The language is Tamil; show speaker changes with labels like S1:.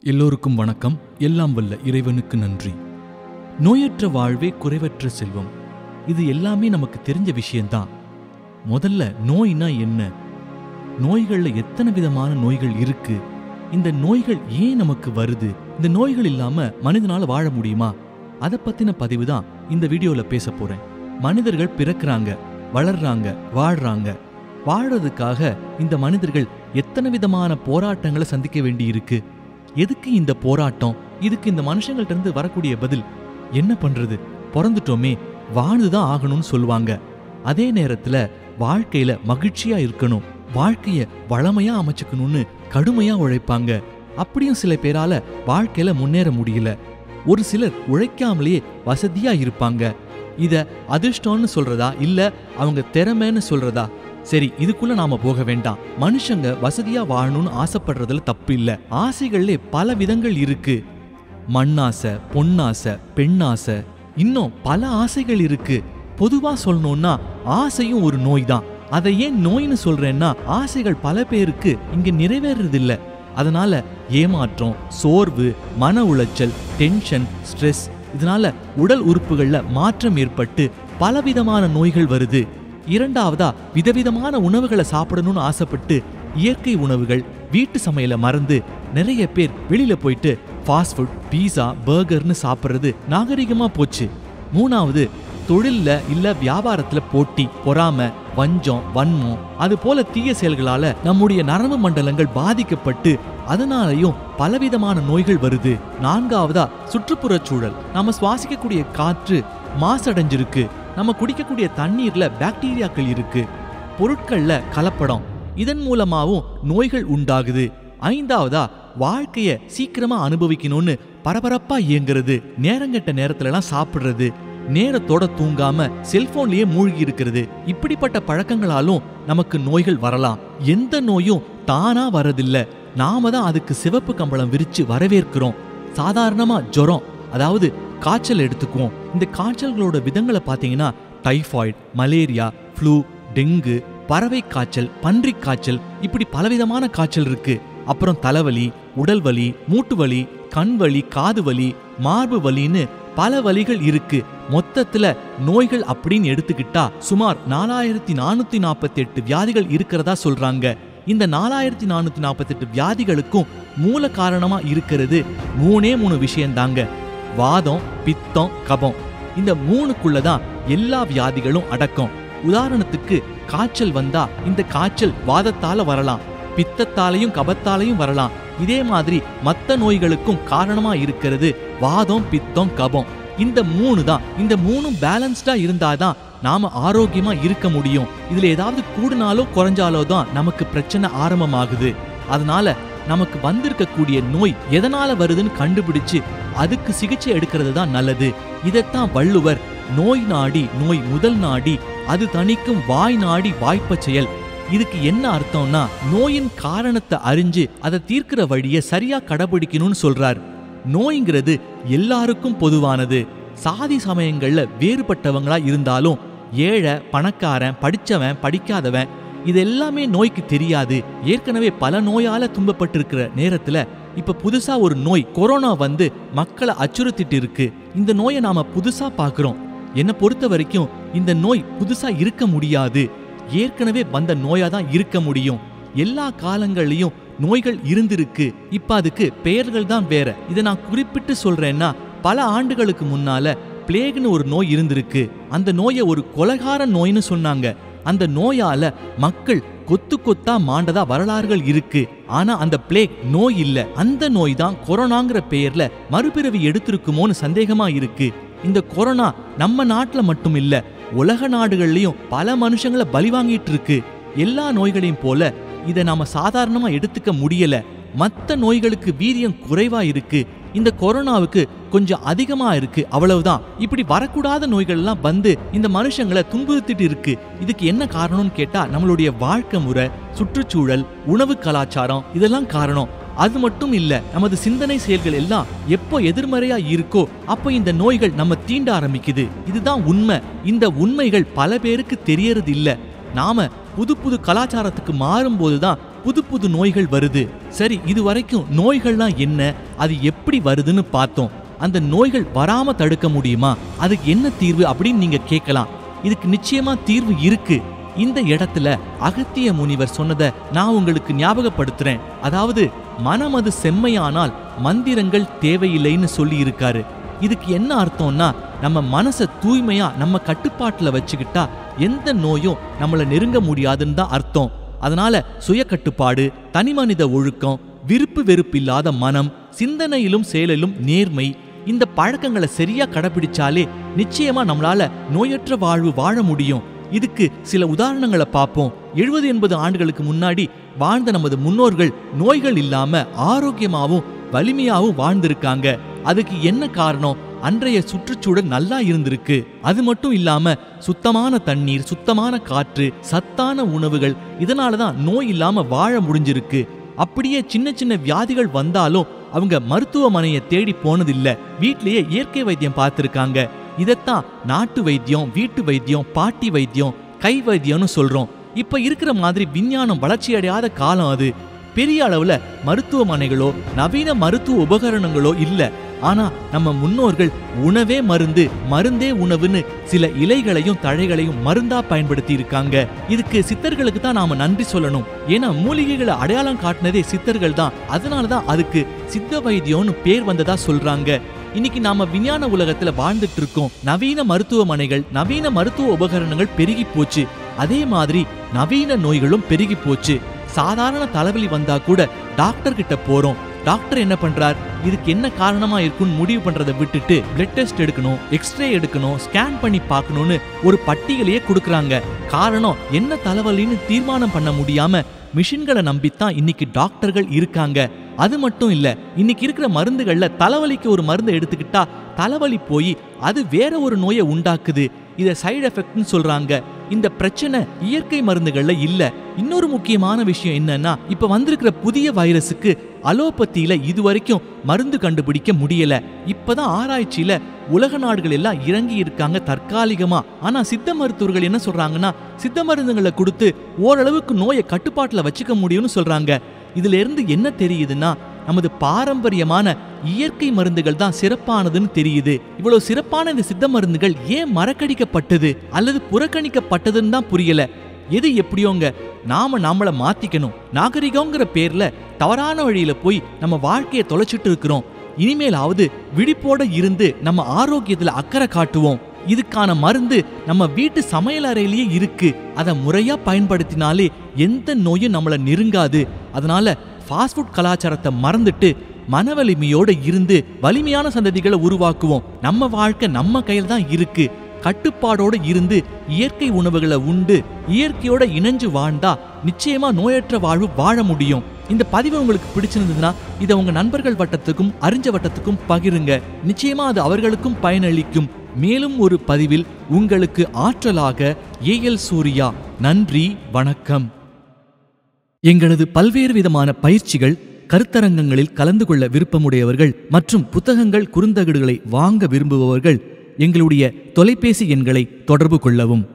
S1: எல்லோருக்கும் வணக்கம் எல்லாம் வல்ல இறைவனுக்கு நன்றி நோயற்ற வாழ்வே குறைவற்ற செல்வம் இது எல்லாமே நமக்கு தெரிஞ்ச விஷயம்தான் முதல்ல நோய்னா என்ன நோய்கள்ல எத்தனை விதமான நோய்கள் இருக்கு இந்த நோய்கள் ஏன் நமக்கு வருது இந்த நோய்கள் இல்லாம மனிதனால வாழ முடியுமா அதை பத்தின பதிவு தான் இந்த வீடியோல பேச போறேன் மனிதர்கள் பிறக்கறாங்க வளர்றாங்க வாழ்றாங்க வாழறதுக்காக இந்த மனிதர்கள் எத்தனை விதமான போராட்டங்களை சந்திக்க வேண்டி இருக்கு எதுக்கு இந்த போராட்டம் இதுக்கு இந்த மனுஷங்கள்ட்ட இருந்து வரக்கூடிய பதில் என்ன பண்றது பிறந்துட்டோமே வாழ்ந்துதான் ஆகணும்னு சொல்லுவாங்க அதே நேரத்துல வாழ்க்கையில மகிழ்ச்சியா இருக்கணும் வாழ்க்கைய வளமையா அமைச்சுக்கணும்னு கடுமையா உழைப்பாங்க அப்படியும் சில பேரால வாழ்க்கையில முன்னேற முடியல ஒரு சிலர் உழைக்காமலேயே வசதியா இருப்பாங்க இத அதிர்ஷ்டம்னு சொல்றதா இல்ல அவங்க திறமைன்னு சொல்றதா சரி இதுக்குள்ள நாம போக வேண்டாம் மனுஷங்க வசதியா வாழணும்னு ஆசைப்படுறதுல தப்பு இல்ல ஆசைகள்ல பல விதங்கள் இருக்கு மண்ணாசை பொன்னாசை பெண்ணாசை இன்னும் பல ஆசைகள் இருக்கு பொதுவா சொல்லணும்னா ஆசையும் ஒரு நோய் தான் அதை ஏன் நோய்னு சொல்றேன்னா ஆசைகள் பல பேருக்கு இங்க நிறைவேறதில்ல அதனால ஏமாற்றம் சோர்வு மன உளைச்சல் டென்ஷன் ஸ்ட்ரெஸ் இதனால உடல் உறுப்புகள்ல மாற்றம் ஏற்பட்டு பலவிதமான நோய்கள் வருது இரண்டாவதா விதவிதமான உணவுகளை சாப்பிடணும்னு ஆசைப்பட்டு இயற்கை உணவுகள் வீட்டு சமையலை மறந்து நிறைய பேர் வெளியில போயிட்டு ஃபாஸ்ட் ஃபுட் பீஸா பர்கர்னு சாப்பிட்றது நாகரிகமா போச்சு மூணாவது தொழில்ல இல்ல வியாபாரத்துல போட்டி பொறாம வஞ்சம் வன்மம் அது போல தீய செயல்களால நம்முடைய நரம்பு மண்டலங்கள் பாதிக்கப்பட்டு அதனாலையும் பலவிதமான நோய்கள் வருது நான்காவதா சுற்றுப்புறச் சூழல் நாம சுவாசிக்கக்கூடிய காற்று மாசடைஞ்சிருக்கு நம்ம குடிக்கக்கூடிய தண்ணீர்ல பாக்டீரியாக்கள் இருக்கு பொருட்கள்ல கலப்படம் இதன் மூலமாவும் நோய்கள் உண்டாகுது ஐந்தாவதா வாழ்க்கைய சீக்கிரமா அனுபவிக்கணும்னு பரபரப்பா இயங்குறது நேரங்கெட்ட நேரத்துலலாம் சாப்பிடுறது நேரத்தோட தூங்காம செல்போன்லயே மூழ்கி இருக்கிறது இப்படிப்பட்ட பழக்கங்களாலும் நமக்கு நோய்கள் வரலாம் எந்த நோயும் தானா வரதில்ல நாம தான் அதுக்கு சிவப்பு கம்பளம் விரிச்சு வரவேற்கிறோம் சாதாரணமா ஜுரம் அதாவது காய்ச்சல் எடுத்துக்குவோம் இந்த காய்ச்சல்களோட விதங்களை பார்த்தீங்கன்னா டைஃபாய்டு மலேரியா ஃப்ளூ டெங்கு பறவை காய்ச்சல் பன்றிக் காய்ச்சல் இப்படி பலவிதமான காய்ச்சல் இருக்கு அப்புறம் தலைவலி உடல் வலி மூட்டு வலி கண் வலி காது வலி மார்பு வலின்னு பல வலிகள் இருக்கு மொத்தத்துல நோய்கள் அப்படின்னு எடுத்துக்கிட்டா சுமார் நாலாயிரத்தி நானூத்தி நாற்பத்தி எட்டு வியாதிகள் இருக்கிறதா சொல்றாங்க இந்த நாலாயிரத்தி நானூத்தி நாற்பத்தி எட்டு வியாதிகளுக்கும் மூல காரணமா இருக்கிறது மூணே மூணு விஷயம்தாங்க வாதம் பித்தம் கபம் இந்த மூணுக்குள்ள தான் எல்லா வியாதிகளும் அடக்கம் உதாரணத்துக்கு காய்ச்சல் வந்தா இந்த காய்ச்சல் வாதத்தால வரலாம் பித்தத்தாலையும் கபத்தாலையும் வரலாம் இதே மாதிரி மத்த நோய்களுக்கும் காரணமா இருக்கிறது வாதம் பித்தம் கபம் இந்த மூணு தான் இந்த மூணும் பேலன்ஸ்டா இருந்தாதான் நாம ஆரோக்கியமா இருக்க முடியும் இதுல ஏதாவது கூடுனாலோ குறைஞ்சாலோ தான் நமக்கு பிரச்சனை ஆரம்பமாகுது அதனால நமக்கு வந்திருக்கக்கூடிய நோய் எதனால வருதுன்னு கண்டுபிடிச்சு அதுக்கு சிகிச்சை எடுக்கிறது தான் நல்லது இதைத்தான் வள்ளுவர் நோய் நாடி நோய் முதல் நாடி அது தணிக்கும் வாய் நாடி வாய்ப்பச் செயல் இதுக்கு என்ன அர்த்தம்னா நோயின் காரணத்தை அறிஞ்சு அதை தீர்க்கிற வழியை சரியா கடைபிடிக்கணும்னு சொல்றார் நோய்ங்கிறது எல்லாருக்கும் பொதுவானது சாதி சமயங்கள்ல வேறுபட்டவங்களா இருந்தாலும் ஏழை பணக்காரன் படிச்சவன் படிக்காதவன் இது எல்லாமே நோய்க்கு தெரியாது ஏற்கனவே பல நோயால துன்பப்பட்டிருக்கிற நேரத்துல இப்ப புதுசா ஒரு நோய் கொரோனா வந்து மக்களை அச்சுறுத்திட்டு இருக்கு இந்த நோயை நாம புதுசா பாக்குறோம் என்னை பொறுத்த வரைக்கும் இந்த நோய் புதுசா இருக்க முடியாது ஏற்கனவே வந்த நோயா தான் இருக்க முடியும் எல்லா காலங்கள்லயும் நோய்கள் இருந்திருக்கு இப்ப அதுக்கு பெயர்கள் தான் வேற இதை நான் குறிப்பிட்டு சொல்றேன்னா பல ஆண்டுகளுக்கு முன்னால பிளேக்னு ஒரு நோய் இருந்திருக்கு அந்த நோயை ஒரு கொலகார நோய்னு சொன்னாங்க அந்த நோயால மக்கள் கொத்து கொத்தா மாண்டதா வரலாறுகள் இருக்கு ஆனா அந்த பிளேக் நோய் இல்ல அந்த நோய் தான் கொரோனாங்கிற பெயர்ல மறுபிறவி எடுத்திருக்குமோன்னு சந்தேகமா இருக்கு இந்த கொரோனா நம்ம நாட்டுல மட்டும் இல்ல உலக நாடுகள்லயும் பல மனுஷங்களை பலி வாங்கிட்டு இருக்கு எல்லா நோய்களையும் போல இதை நாம சாதாரணமா எடுத்துக்க முடியல மத்த நோய்களுக்கு வீரியம் குறைவா இருக்கு இந்த கொரோனாவுக்கு கொஞ்சம் அதிகமா இருக்கு அவ்வளவுதான் இப்படி வரக்கூடாத நோய்கள் எல்லாம் வந்து இந்த மனுஷங்களை துன்புறுத்திட்டு இருக்கு இதுக்கு என்ன காரணம்னு கேட்டா நம்மளுடைய வாழ்க்கை முறை சுற்றுச்சூழல் உணவு கலாச்சாரம் இதெல்லாம் காரணம் அது மட்டும் இல்ல நமது சிந்தனை செயல்கள் எல்லாம் எப்போ எதிர்மறையா இருக்கோ அப்போ இந்த நோய்கள் நம்ம தீண்ட ஆரம்பிக்குது இதுதான் உண்மை இந்த உண்மைகள் பல பேருக்கு தெரியறது இல்ல நாம புது புது கலாச்சாரத்துக்கு மாறும்போது தான் புது புது நோய்கள் வருது சரி இது வரைக்கும் நோய்கள்லாம் என்ன அது எப்படி வருதுன்னு பார்த்தோம் அந்த நோய்கள் வராம தடுக்க முடியுமா அதுக்கு என்ன தீர்வு அப்படின்னு நீங்க கேட்கலாம் இதுக்கு நிச்சயமா தீர்வு இருக்கு இந்த இடத்துல அகத்திய முனிவர் சொன்னதை நான் உங்களுக்கு ஞாபகப்படுத்துறேன் அதாவது மனம் அது செம்மையானால் மந்திரங்கள் தேவையில்லைன்னு சொல்லி இருக்காரு இதுக்கு என்ன அர்த்தம்னா நம்ம மனசை தூய்மையா நம்ம கட்டுப்பாட்டுல வச்சுக்கிட்டா எந்த நோயும் நம்மள நெருங்க முடியாதுன்னு தான் அர்த்தம் அதனால சுய கட்டுப்பாடு தனிமனித ஒழுக்கம் விருப்பு வெறுப்பில்லாத மனம் சிந்தனையிலும் செயலிலும் நேர்மை இந்த பழக்கங்களை சரியா கடைபிடிச்சாலே நிச்சயமா நம்மளால நோயற்ற வாழ்வு வாழ முடியும் இதுக்கு சில உதாரணங்களை பார்ப்போம் எழுபது எண்பது ஆண்டுகளுக்கு முன்னாடி வாழ்ந்த நமது முன்னோர்கள் நோய்கள் இல்லாம ஆரோக்கியமாவும் வலிமையாவும் வாழ்ந்திருக்காங்க அதுக்கு என்ன காரணம் அன்றைய சுற்றுச்சூழல் நல்லா இருந்திருக்கு அது மட்டும் இல்லாம சுத்தமான தண்ணீர் சுத்தமான காற்று சத்தான உணவுகள் இதனால தான் நோய் இல்லாம வாழ முடிஞ்சிருக்கு அப்படியே சின்ன சின்ன வியாதிகள் வந்தாலும் அவங்க மருத்துவமனையை தேடி போனதில்ல வீட்லயே இயற்கை வைத்தியம் பார்த்திருக்காங்க இதைத்தான் நாட்டு வைத்தியம் வீட்டு வைத்தியம் பாட்டி வைத்தியம் கை வைத்தியம்னு சொல்றோம் இப்ப இருக்கிற மாதிரி விஞ்ஞானம் வளர்ச்சி அடையாத காலம் அது பெரிய அளவுல மருத்துவமனைகளோ நவீன மருத்துவ உபகரணங்களோ இல்ல ஆனா நம்ம முன்னோர்கள் உணவே மருந்து மருந்தே உணவுன்னு சில இலைகளையும் தழைகளையும் மருந்தா பயன்படுத்தி இருக்காங்க இதுக்கு சித்தர்களுக்கு தான் நாம நன்றி சொல்லணும் ஏன்னா மூலிகைகளை அடையாளம் காட்டினதே சித்தர்கள் தான் அதனால தான் அதுக்கு சித்த வைத்தியம்னு பேர் வந்ததா சொல்றாங்க இன்னைக்கு நாம விஞ்ஞான உலகத்துல வாழ்ந்துட்டு இருக்கோம் நவீன மருத்துவமனைகள் நவீன மருத்துவ உபகரணங்கள் பெருகி போச்சு அதே மாதிரி நவீன நோய்களும் பெருகி போச்சு சாதாரண தலைவலி வந்தா கூட டாக்டர் கிட்ட போறோம் டாக்டர் என்ன பண்றார் இதுக்கு என்ன காரணமா இருக்குன்னு முடிவு பண்றதை விட்டுட்டு பிளட் டெஸ்ட் எடுக்கணும் எக்ஸ்ரே எடுக்கணும் ஸ்கேன் பண்ணி பார்க்கணும்னு ஒரு பட்டியலையே கொடுக்கறாங்க காரணம் என்ன தலைவலின்னு தீர்மானம் பண்ண முடியாம மிஷின்களை நம்பித்தான் இன்னைக்கு டாக்டர்கள் இருக்காங்க அது மட்டும் இல்ல இன்னைக்கு இருக்கிற மருந்துகள்ல தலைவலிக்கு ஒரு மருந்து எடுத்துக்கிட்டா தலைவலி போய் அது வேற ஒரு நோயை உண்டாக்குது இத சைடு எஃபெக்ட்னு சொல்றாங்க இந்த பிரச்சனை இயற்கை மருந்துகள்ல இல்ல இன்னொரு முக்கியமான விஷயம் என்னன்னா இப்ப வந்திருக்கிற புதிய வைரஸுக்கு அலோபதியில இதுவரைக்கும் மருந்து கண்டுபிடிக்க முடியல இப்பதான் ஆராய்ச்சியில உலக நாடுகள் எல்லாம் இறங்கி இருக்காங்க தற்காலிகமா ஆனா சித்த மருத்துவர்கள் என்ன சொல்றாங்கன்னா சித்த மருந்துகளை கொடுத்து ஓரளவுக்கு நோயை கட்டுப்பாட்டுல வச்சுக்க முடியும்னு சொல்றாங்க இதுல இருந்து என்ன தெரியுதுன்னா நமது பாரம்பரியமான இயற்கை மருந்துகள் தான் சிறப்பானதுன்னு தெரியுது இவ்வளவு சிறப்பான இந்த சித்த மருந்துகள் ஏன் மறக்கடிக்கப்பட்டது அல்லது புறக்கணிக்கப்பட்டதுன்னு தான் புரியல எது எப்படியோங்க நாம நாமள மாத்திக்கணும் நாகரிகங்கிற பேர்ல தவறான வழியில போய் நம்ம வாழ்க்கையை தொலைச்சிட்டு இருக்கிறோம் இனிமேலாவது விழிப்போட இருந்து நம்ம ஆரோக்கியத்துல அக்கறை காட்டுவோம் இதுக்கான மருந்து நம்ம வீட்டு சமையல் அறையிலேயே இருக்கு அதை முறையா பயன்படுத்தினாலே எந்த நோயும் நம்மள நெருங்காது அதனால ஃபாஸ்ட் ஃபுட் கலாச்சாரத்தை மறந்துட்டு மன வலிமையோட இருந்து வலிமையான சந்ததிகளை உருவாக்குவோம் நம்ம வாழ்க்கை நம்ம கையில தான் இருக்கு கட்டுப்பாடோட இருந்து இயற்கை உணவுகளை உண்டு இயற்கையோட இணைஞ்சு வாழ்ந்தா நிச்சயமா நோயற்ற வாழ்வு வாழ முடியும் இந்த பதிவு உங்களுக்கு பிடிச்சிருந்ததுன்னா இதை உங்க நண்பர்கள் வட்டத்துக்கும் அறிஞ்ச வட்டத்துக்கும் பகிருங்க நிச்சயமா அது அவர்களுக்கும் பயனளிக்கும் மேலும் ஒரு பதிவில் உங்களுக்கு ஆற்றலாக ஏஎல் சூர்யா நன்றி வணக்கம் எங்களது பல்வேறு விதமான பயிற்சிகள் கருத்தரங்கங்களில் கலந்து கொள்ள விருப்பமுடையவர்கள் மற்றும் புத்தகங்கள் குறுந்தகடுகளை வாங்க விரும்புபவர்கள் எங்களுடைய தொலைபேசி எண்களை தொடர்பு கொள்ளவும்